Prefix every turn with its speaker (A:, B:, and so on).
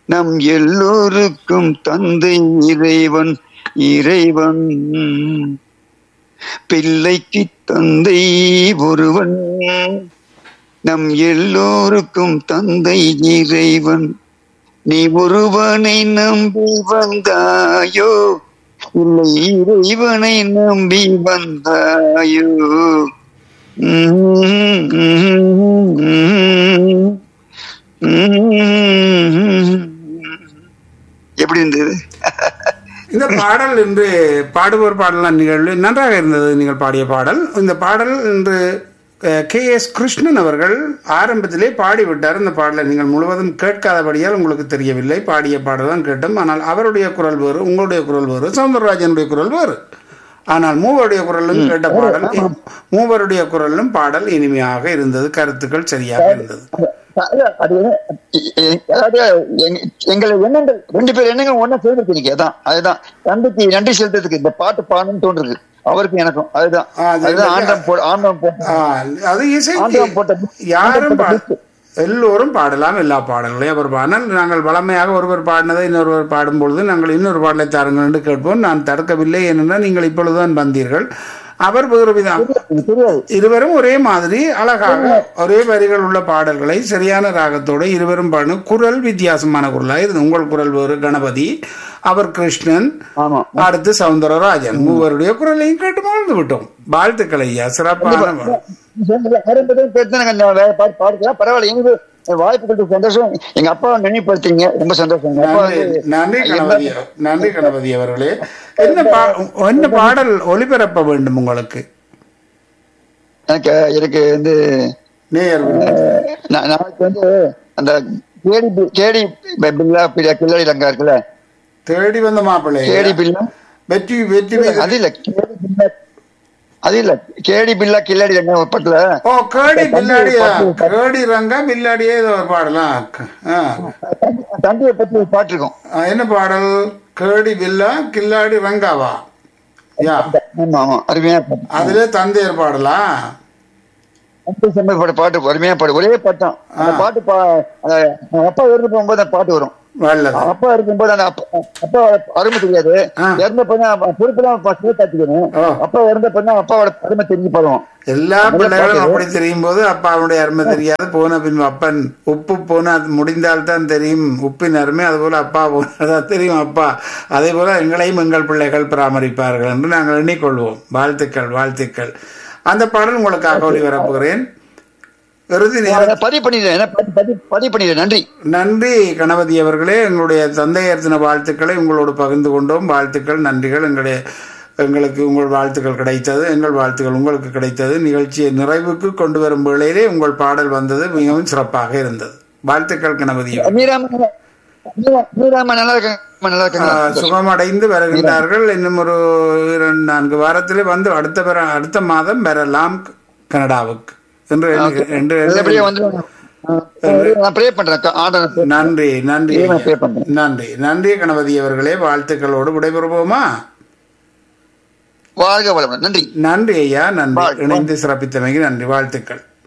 A: நம் எல்லோருக்கும் தந்தை இறைவன் இறைவன் பிள்ளைக்கு தந்தை ஒருவன் நம் எல்லோருக்கும் தந்தை இறைவன் நீ ஒருவனை நம்பி வந்தாயோ இல்லை இறைவனை நம்பி வந்தாயோ உம் உம் உம் எப்படி இருந்தது
B: இந்த பாடல் இன்று பாடுவோர் பாடலாம் நிகழ்வு நன்றாக இருந்தது நீங்கள் பாடிய பாடல் இந்த பாடல் இன்று கே எஸ் கிருஷ்ணன் அவர்கள் ஆரம்பத்திலே பாடிவிட்டார் இந்த பாடலை நீங்கள் முழுவதும் கேட்காதபடியால் உங்களுக்கு தெரியவில்லை பாடிய பாடல் தான் கேட்டோம் ஆனால் அவருடைய குரல் வேறு உங்களுடைய குரல் வேறு சவுந்தரராஜனுடைய குரல் வேறு ஆனால் மூவருடைய குரலும் கேட்ட பாடல் மூவருடைய குரலும் பாடல் இனிமையாக இருந்தது கருத்துக்கள் சரியாக இருந்தது
A: அது எ- எ- அதாவது எங்க- எங்களை எண்ணங்கள் ரெண்டு பேர் எண்ணங்கள் ஒண்ணா சேர்ந்துருக்கு அதான் அதுதான் தந்தைக்கு நன்றி செலுத்துறதுக்கு இந்த பாட்டு பாடணும்னு தோன்றுது அவருக்கும் எனக்கும் அதுதான்
B: ஆ, அது
A: அதுதான் ஆண்டம் போ ஆண்டம் போட்ட
B: ஆ, அது இசைக்கு
A: ஆண்டவன் போட்ட
B: யாரும் பா- எல்லோரும் பாடலாம் எல்லா பாடல்களையும் அவர் பாடினால் நாங்கள் வளமையாக ஒருவர் பாடினதை இன்னொருவர் பாடும் பொழுது நாங்கள் இன்னொரு பாடலை தாருங்கள் என்று கேட்போம் நான் தடுக்கவில்லை ஏனென்றால் நீங்கள் இப்பொழுதுதான் வந்தீர்கள் அவர் வேறு விதம்
A: தெரியாது
B: இருவரும் ஒரே மாதிரி அழகாக ஒரே வரிகள் உள்ள பாடல்களை சரியான ராகத்தோடு இருவரும் பாடணும் குரல் வித்தியாசமான குரலாக இது உங்கள் குரல் வேறு கணபதி அவர் கிருஷ்ணன்
A: ஆமா
B: அடுத்து சவுந்தரராஜன் மூவருடைய குரலையும் கேட்டு மகிழ்ந்து விட்டோம் வாழ்த்துக்கள் ஐயா சிறப்பான பாடல்.
A: ஆரம்பத்தில் பேசுனாங்க இந்த வேற பாட்டு பாடுறா பரவாயில்ல எனக்கு வாய்ப்பு கொடுத்த சந்தோஷம் எங்க அப்பா நினைவுபடுத்திங்க ரொம்ப சந்தோஷம் எங்க அப்பா
B: நன்றி
A: வந்து
B: நன்றி கணபதி அவ- நன்றி கணபதி அவர்களே என்ன பா என்ன பாடல் ஒளிபரப்ப வேண்டும் உங்களுக்கு
A: எனக்கு எனக்கு வந்து
B: நேயர்
A: நா- நாளைக்கு வந்து அந்த கேடி பி- கேடி பி- பில்லா பிள்ளை கில்லாடி லங்கா இருக்குல்ல
B: தேடி வந்த மாப்பிள்ளை
A: கேடி பில்லா
B: வெற்றி வெற்றி மீது-
A: அது இல்ல கேடி பில்லா அது இல்ல கேடி பில்லா கில்லாடி லங்கா ஒரு பட்டுல
B: ஓ கேடி பில்லாடியா கேடி ரங்கா பில்லாடியே ஏதோ ஒரு பாடலாம் ஆ.
A: தந்தையை பத்தி ஒரு பாட்டு இருக்கும்
B: ஆ, என்ன பாடல் கேடி பில்லா கில்லாடி ரங்காவா யா
A: ஆமா ஆமா அருமையா பாட்டு
B: அதுல தந்தையர் பாடலாம்
A: தந்தை சம்பந்தப்பட்ட பாட்டு அருமையா பாடு ஒரே பாட்டு தான் அந்த பாட்டு பா அந்த அப்பா இருந்து போகும்போது அந்த பாட்டு வரும்
B: நல்லது
A: அப்பா இருக்கும்போது அந்த அப்பா அப்பா அருமை தெரியாது
B: ஆ.
A: இறந்த பண்ண பொறுப்பெல்லாம் காத்துக்கணும்
B: ஓ.
A: அப்பா இறந்த பண்ண அப்பாவோட அருமை தெரிஞ்சு பாருவோம்
B: எல்லா பிள்ளைகளும் அப்படி தெரியும் போது அப்பாவுடைய அருமை தெரியாது போன பின் அப்பன் உப்பு போனா அது முடிந்தால் தான் தெரியும் உப்பின் அருமை அதுபோல அப்பா போனதான் தெரியும் அப்பா அதே போல எங்களையும் எங்கள் பிள்ளைகள் பராமரிப்பார்கள் என்று நாங்கள் எண்ணிக்கொள்வோம் வாழ்த்துக்கள் வாழ்த்துக்கள் அந்த பாடல் உங்களுக்காக ஒளிபரப்புகிறேன் இறுதி நேரம்
A: நான் பதிவு பண்ணிடுறேன் என்ன பதிவு- பதிவு- பதிவு பண்ணிடுறேன் நன்றி
B: நன்றி கணபதி அவர்களே எங்களுடைய தந்தையர் தின வாழ்த்துக்களை உங்களோடு பகிர்ந்து கொண்டோம் வாழ்த்துக்கள் நன்றிகள் எங்களுடைய எங்களுக்கு உங்கள் வாழ்த்துக்கள் கிடைத்தது எங்கள் வாழ்த்துக்கள் உங்களுக்கு கிடைத்தது நிகழ்ச்சியை நிறைவுக்கு கொண்டு வரும் வேளையிலே உங்கள் பாடல் வந்தது மிகவும் சிறப்பாக இருந்தது வாழ்த்துக்கள் கணபதி அவர்களே.
A: மீராம மீரா- மீராம நல்லா இருக்காங்க நல்லா
B: ஆ,
A: இருக்காங்க
B: சுகமடைந்து வருகின்றார்கள் இன்னும் ஒரு இரண்டு நான்கு வாரத்திலே வந்து அடுத்த பெற அடுத்த மாதம் வரலாம் கனடாவுக்கு என்று எண்ணு- என்று
A: நல்லபடியா
B: எண்ணு-
A: வந்து நான் ப்ரே பண்றேன் ஆர்டர்
B: நன்றி நன்றி
A: இதே நான்
B: ஐயா.
A: pay பண்றேன்.
B: நன்றி நன்றி கணபதி அவர்களே வாழ்த்துக்களோடு விடைபெறுவோமா
A: வாழ்க வளமுடன் நன்றி
B: நன்றி ஐயா நன்றி
A: வாழ்க.
B: இணைந்து சிறப்பித்தமைக்கு நன்றி வாழ்த்துக்கள்